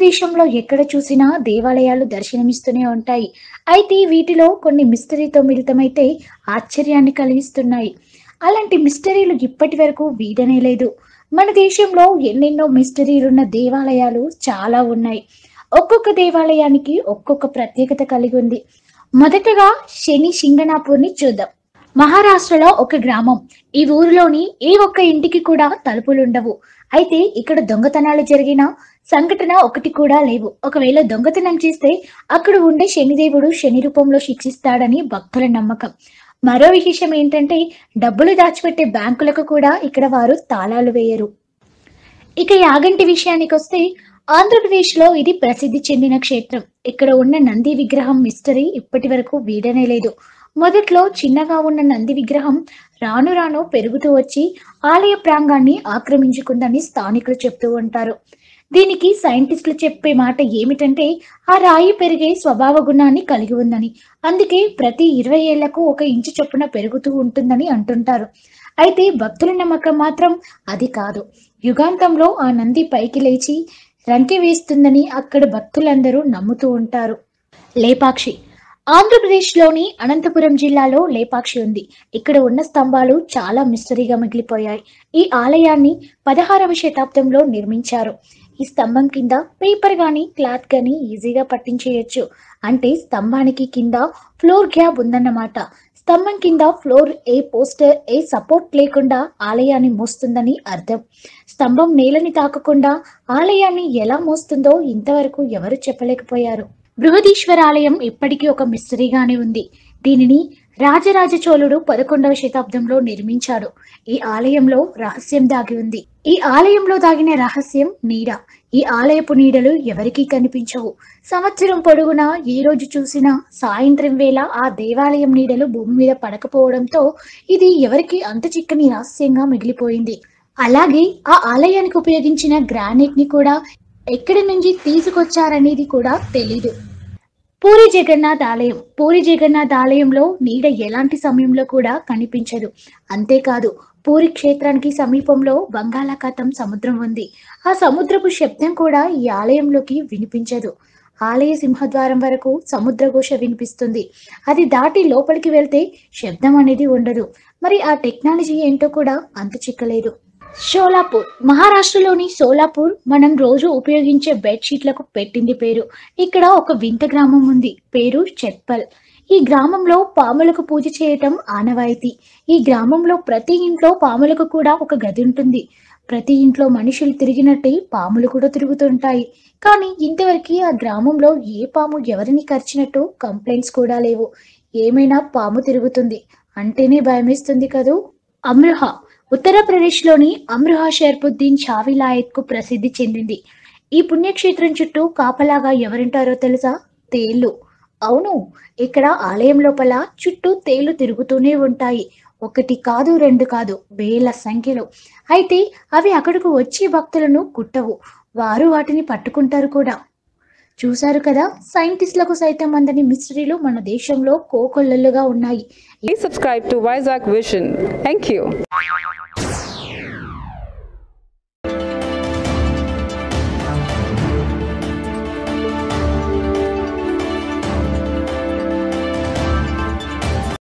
భారతదేశంలో ఎక్కడ చూసినా దేవాలయాలు దర్శనమిస్తూనే ఉంటాయి అయితే వీటిలో కొన్ని మిస్టరీతో మిళితమైతే ఆశ్చర్యాన్ని కలిగిస్తున్నాయి అలాంటి మిస్టరీలు ఇప్పటి వరకు వీడనే లేదు మన దేశంలో ఎన్నెన్నో మిస్టరీలున్న దేవాలయాలు చాలా ఉన్నాయి ఒక్కొక్క దేవాలయానికి ఒక్కొక్క ప్రత్యేకత కలిగి ఉంది మొదటగా శని సింగనాపూర్ని చూద్దాం మహారాష్ట్రలో ఒక గ్రామం ఈ ఊరిలోని ఏ ఒక్క ఇంటికి కూడా తలుపులుండవు అయితే ఇక్కడ దొంగతనాలు జరిగిన సంఘటన ఒకటి కూడా లేవు ఒకవేళ దొంగతనం చేస్తే అక్కడ ఉండే శనిదేవుడు శని రూపంలో శిక్షిస్తాడని భక్తుల నమ్మకం మరో విశేషం ఏంటంటే డబ్బులు దాచిపెట్టే బ్యాంకులకు కూడా ఇక్కడ వారు తాళాలు వేయరు ఇక యాగంటి విషయానికి వస్తే ఆంధ్రప్రదేశ్ లో ఇది ప్రసిద్ధి చెందిన క్షేత్రం ఇక్కడ ఉన్న నంది విగ్రహం మిస్టరీ ఇప్పటి వరకు వీడనే లేదు మొదట్లో చిన్నగా ఉన్న నంది విగ్రహం రాను రాను పెరుగుతూ వచ్చి ఆలయ ప్రాంగాన్ని ఆక్రమించుకుందని స్థానికులు చెప్తూ ఉంటారు దీనికి సైంటిస్టులు చెప్పే మాట ఏమిటంటే ఆ రాయి పెరిగే స్వభావ గుణాన్ని కలిగి ఉందని అందుకే ప్రతి ఇరవై ఏళ్లకు ఒక ఇంచు చొప్పున పెరుగుతూ ఉంటుందని అంటుంటారు అయితే భక్తుల నమ్మకం మాత్రం అది కాదు యుగాంతంలో ఆ నంది పైకి లేచి రంకె వేస్తుందని అక్కడ భక్తులందరూ నమ్ముతూ ఉంటారు లేపాక్షి ఆంధ్రప్రదేశ్లోని అనంతపురం జిల్లాలో లేపాక్షి ఉంది ఇక్కడ ఉన్న స్తంభాలు చాలా మిస్టరీగా మిగిలిపోయాయి ఈ ఆలయాన్ని పదహారవ శతాబ్దంలో నిర్మించారు ఈ స్తంభం కింద పేపర్ గాని క్లాత్ గాని ఈజీగా పట్టించేయచ్చు అంటే స్తంభానికి కింద ఫ్లోర్ గ్యాప్ ఉందన్నమాట స్తంభం కింద ఫ్లోర్ ఏ పోస్టర్ ఏ సపోర్ట్ లేకుండా ఆలయాన్ని మోస్తుందని అర్థం స్తంభం నేలని తాకకుండా ఆలయాన్ని ఎలా మోస్తుందో ఇంతవరకు ఎవరు చెప్పలేకపోయారు బృహదీశ్వర ఆలయం ఇప్పటికీ ఒక మిస్టరీగానే ఉంది దీనిని రాజరాజ చోళుడు పదకొండవ శతాబ్దంలో నిర్మించాడు ఈ ఆలయంలో రహస్యం దాగి ఉంది ఈ ఆలయంలో దాగిన రహస్యం నీడ ఈ ఆలయపు నీడలు ఎవరికీ కనిపించవు సంవత్సరం పొడుగునా ఏ రోజు చూసినా సాయంత్రం వేళ ఆ దేవాలయం నీడలు భూమి మీద పడకపోవడంతో ఇది ఎవరికి అంత చిక్కని రహస్యంగా మిగిలిపోయింది అలాగే ఆ ఆలయానికి ఉపయోగించిన గ్రానైట్ ని కూడా ఎక్కడి నుంచి తీసుకొచ్చారనేది కూడా తెలీదు పూరి జగన్నాథ్ ఆలయం పూరి జగన్నాథ్ ఆలయంలో నీడ ఎలాంటి సమయంలో కూడా కనిపించదు అంతేకాదు పూరి క్షేత్రానికి సమీపంలో బంగాళాఖాతం సముద్రం ఉంది ఆ సముద్రపు శబ్దం కూడా ఈ ఆలయంలోకి వినిపించదు ఆలయ సింహద్వారం వరకు సముద్రఘోష వినిపిస్తుంది అది దాటి లోపలికి వెళ్తే శబ్దం అనేది ఉండదు మరి ఆ టెక్నాలజీ ఏంటో కూడా అంత చిక్కలేదు షోలాపూర్ మహారాష్ట్రలోని సోలాపూర్ మనం రోజు ఉపయోగించే బెడ్షీట్లకు పెట్టింది పేరు ఇక్కడ ఒక వింత గ్రామం ఉంది పేరు చెత్పల్ ఈ గ్రామంలో పాములకు పూజ చేయటం ఆనవాయితీ ఈ గ్రామంలో ప్రతి ఇంట్లో పాములకు కూడా ఒక గది ఉంటుంది ప్రతి ఇంట్లో మనుషులు తిరిగినట్టే పాములు కూడా తిరుగుతుంటాయి కానీ ఇంతవరకు ఆ గ్రామంలో ఏ పాము ఎవరిని కరిచినట్టు కంప్లైంట్స్ కూడా లేవు ఏమైనా పాము తిరుగుతుంది అంటేనే భయమేస్తుంది కదూ అమ్రుహా ఉత్తరప్రదేశ్లోని అమ్రుహా షర్పుద్దీన్ షావిలాయత్ కు ప్రసిద్ధి చెందింది ఈ పుణ్యక్షేత్రం చుట్టూ కాపలాగా ఎవరుంటారో తెలుసా తేళ్లు అవును ఇక్కడ ఆలయం లోపల చుట్టూ తేళ్లు తిరుగుతూనే ఉంటాయి ఒకటి కాదు రెండు కాదు వేల సంఖ్యలో అయితే అవి అక్కడకు వచ్చే భక్తులను కుట్టవు వారు వాటిని పట్టుకుంటారు కూడా చూశారు కదా సైంటిస్టులకు సైతం అందని మిస్టరీలు మన దేశంలో కోకొల్లలుగా ఉన్నాయి Please subscribe to Vizag Vision. Thank you.